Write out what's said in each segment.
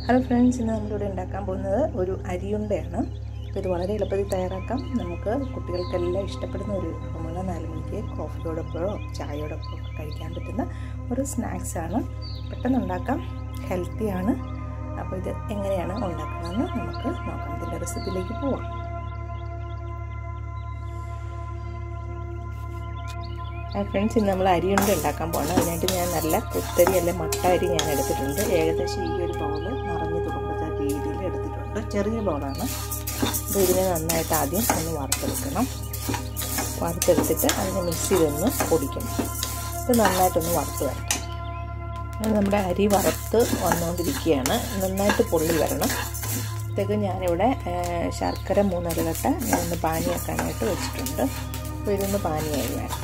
hello friends ഇന്ന് നമ്മളിവിടെ ഉണ്ടാക്കാൻ പോകുന്നത് ഒരു അരിയുണ്ടയാണ് അപ്പോൾ ഇത് വളരെ എളുപ്പത്തിൽ തയ്യാറാക്കാം നമുക്ക് കുട്ടികൾക്കെല്ലാം ഇഷ്ടപ്പെടുന്ന ഒരു വിഭവമാണ് നാല് മണിക്ക് കോഫിയോടൊപ്പമോ ചായയോടൊപ്പമോ ഒക്കെ കഴിക്കാൻ പറ്റുന്ന ഒരു സ്നാക്സാണ് പെട്ടെന്ന് ഉണ്ടാക്കാം ഹെൽത്തിയാണ് അപ്പോൾ ഇത് എങ്ങനെയാണ് ഉണ്ടാക്കുന്നതെന്ന് നമുക്ക് നോക്കാം ഇതിൻ്റെ റെസിപ്പിയിലേക്ക് പോവാം ഫ്രണ്ട്സ് ഇന്ന് നമ്മൾ അരിയുണ്ട ഉണ്ടാക്കാൻ പോകണം അതിനായിട്ട് ഞാൻ നല്ല കുത്തരി അല്ലെ മട്ട അരി ഞാൻ എടുത്തിട്ടുണ്ട് ഏകദേശം ഈ ഒരു ബൗള് നിറഞ്ഞു തുറമ്പത്തെ രീതിയിൽ എടുത്തിട്ടുണ്ട് ചെറിയ ബൗളാണ് അപ്പോൾ ഇതിനെ നന്നായിട്ട് ആദ്യം ഒന്ന് വറുത്തെടുക്കണം വറുത്തെടുത്തിട്ട് അതിനെ മിക്സിയിലൊന്ന് പൊടിക്കണം ഇത് നന്നായിട്ടൊന്ന് വറുത്ത് വരണം നമ്മുടെ അരി വറുത്ത് വന്നുകൊണ്ടിരിക്കുകയാണ് നന്നായിട്ട് പൊള്ളി വരണം ഇതൊക്കെ ഞാനിവിടെ ശർക്കര മൂന്നരകട്ട ഞാനൊന്ന് പാനിയാക്കാനായിട്ട് വെച്ചിട്ടുണ്ട് അപ്പോൾ ഇതൊന്ന് പാനിയായി വേണം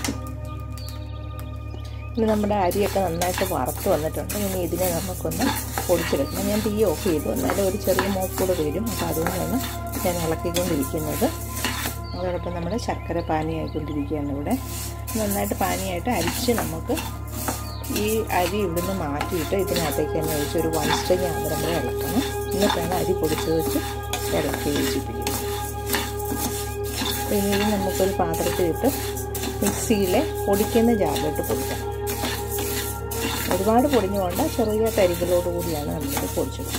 ഇനി നമ്മുടെ അരിയൊക്കെ നന്നായിട്ട് വറുത്ത് വന്നിട്ടുണ്ട് ഇനി ഇതിനെ നമുക്കൊന്ന് പൊടിച്ചെടുക്കണം ഞാൻ തീ ഓഫ് ചെയ്തു എന്നാലും ഒരു ചെറിയ മോക്കൂടെ വരും അപ്പോൾ അതുകൊണ്ടാണ് ഞാൻ ഇളക്കിക്കൊണ്ടിരിക്കുന്നത് അതോടൊപ്പം നമ്മുടെ ശർക്കര പാനിയായിക്കൊണ്ടിരിക്കുകയാണ് ഇവിടെ നന്നായിട്ട് പാനിയായിട്ട് അരിച്ച് നമുക്ക് ഈ അരി ഇവിടുന്ന് മാറ്റിയിട്ട് ഇതിനകത്തേക്ക് തന്നെ ഒഴിച്ച് ഒരു വൺ സ്ട്രിങ് ആകുമ്പോൾ ഇളക്കണം എന്നിട്ടാണ് അരി പൊടിച്ച് വെച്ച് ഇളക്കി യോജിപ്പിക്കുന്നത് അപ്പോൾ ഇനി നമുക്കൊരു പാത്രത്തിലിട്ട് മിക്സിയിലെ പൊടിക്കുന്ന ജാറിലിട്ട് പൊടിക്കണം ഒരുപാട് പൊടിഞ്ഞു കൊണ്ട് ചെറിയ തരികളോട് കൂടിയാണ് നമ്മളിത് പൊടിച്ചത്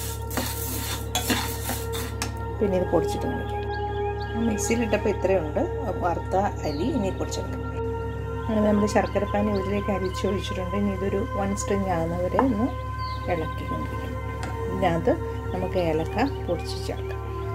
പിന്നെ ഇത് പൊടിച്ചിട്ട് കാണിക്കാം മിക്സിയിലിട്ടപ്പോൾ ഇത്രയുണ്ട് വറുത്ത അരി ഇനി പൊടിച്ചെടുക്കാം അങ്ങനെ നമ്മൾ ശർക്കരപ്പാനി ഇതിലേക്ക് അരിച്ച് ഒഴിച്ചിട്ടുണ്ട് ഇനി ഇതൊരു വൺ സ്ട്രിങ് ആകുന്നവരെ ഒന്ന് ഇളക്കിക്കൊണ്ടിരിക്കണം ഇതിനകത്ത് നമുക്ക് ഏലക്ക പൊടിച്ച് ചേർക്കാം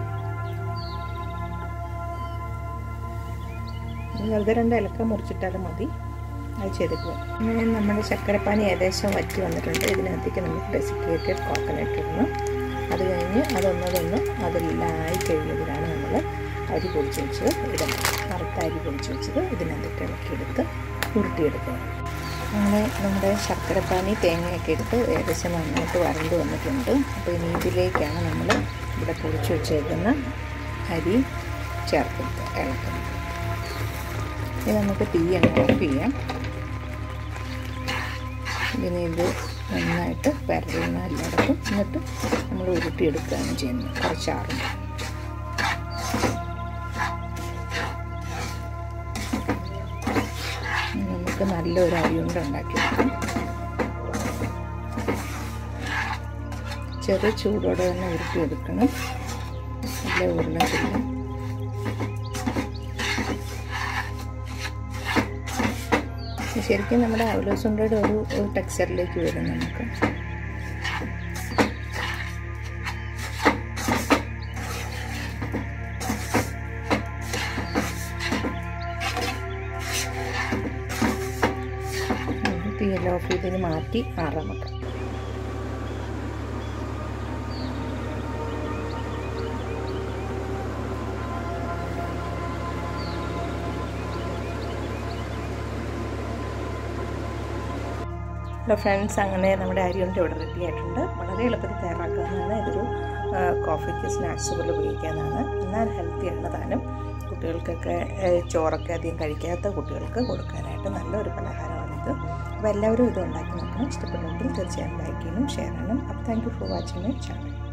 വെറുതെ രണ്ട് ഇലക്ക മുറിച്ചിട്ടാലും മതി അത് ചെയ്തിട്ട് അങ്ങനെ നമ്മുടെ ശർക്കരപ്പാനി ഏകദേശം വറ്റി വന്നിട്ടുണ്ട് ഇതിനകത്തേക്ക് നമുക്ക് ഡെസിക്കേറ്റഡ് കോക്കനട്ട് ഇടണം അത് കഴിഞ്ഞ് അതൊന്നതൊന്ന് അതെല്ലാമായി കഴിഞ്ഞതിലാണ് നമ്മൾ അരി പൊടിച്ച് വെച്ചത് ഇടണം വറുത്ത അരി പൊടിച്ച് വെച്ചത് ഇതിനകത്തേക്ക് ഇളക്കിയെടുത്ത് ഉരുട്ടിയെടുക്കുക അങ്ങനെ നമ്മുടെ ശർക്കരപ്പാനി തേങ്ങയൊക്കെ എടുത്ത് ഏകദേശം നന്നായിട്ട് വരണ്ട് വന്നിട്ടുണ്ട് അപ്പോൾ ഇനി ഇതിലേക്കാണ് നമ്മൾ ഇവിടെ പൊടിച്ച് വെച്ചേക്കുന്ന അരി ചേർക്കുന്നത് ഇളക്കുന്നത് ഇനി നമുക്ക് തീ അങ്ങ് ഓഫ് ചെയ്യാം ഇനി ഇത് നന്നായിട്ട് പരലുന്ന എല്ലായിടത്തും എന്നിട്ട് നമ്മൾ ഉരുട്ടിയെടുക്കുകയാണ് ചെയ്യുന്നത് കുറച്ചാറുണ്ട് നമുക്ക് നല്ലൊരു അരിയുണ്ട ഉണ്ടാക്കിയെടുക്കാം ചെറു ചൂടോടെ തന്നെ ഉരുട്ടിയെടുക്കണം നല്ല ഉരുളച്ചില്ല ശരിക്കും നമ്മുടെ അവലോസുണ്ടയുടെ ഒരു ഒരു ടെക്സ്ചറിലേക്ക് വരും നമുക്ക് തീയല്ല ഓഫ് ചെയ്തിന് മാറ്റി ആറാം വെക്കാം ഹലോ ഫ്രണ്ട്സ് അങ്ങനെ നമ്മുടെ അരിയുണ്ട് ഇവിടെ റെഡി ആയിട്ടുണ്ട് വളരെ എളുപ്പത്തിൽ തയ്യാറാക്കാവുന്നതാണ് ഇതൊരു കോഫിക്ക് സ്നാക്സ് പോലെ ഉപയോഗിക്കാവുന്നതാണ് എന്നാൽ ഹെൽത്തിയാണ് താനും കുട്ടികൾക്കൊക്കെ ചോറൊക്കെ അധികം കഴിക്കാത്ത കുട്ടികൾക്ക് കൊടുക്കാനായിട്ട് നല്ലൊരു പലഹാരമാണിത് അപ്പോൾ എല്ലാവരും ഇത് ഉണ്ടാക്കി നോക്കണം ഇഷ്ടപ്പെടുമെങ്കിൽ തീർച്ചയായും ലൈക്ക് ചെയ്യണം ഷെയർ ചെയ്യണം അപ്പോൾ thank you for watching my channel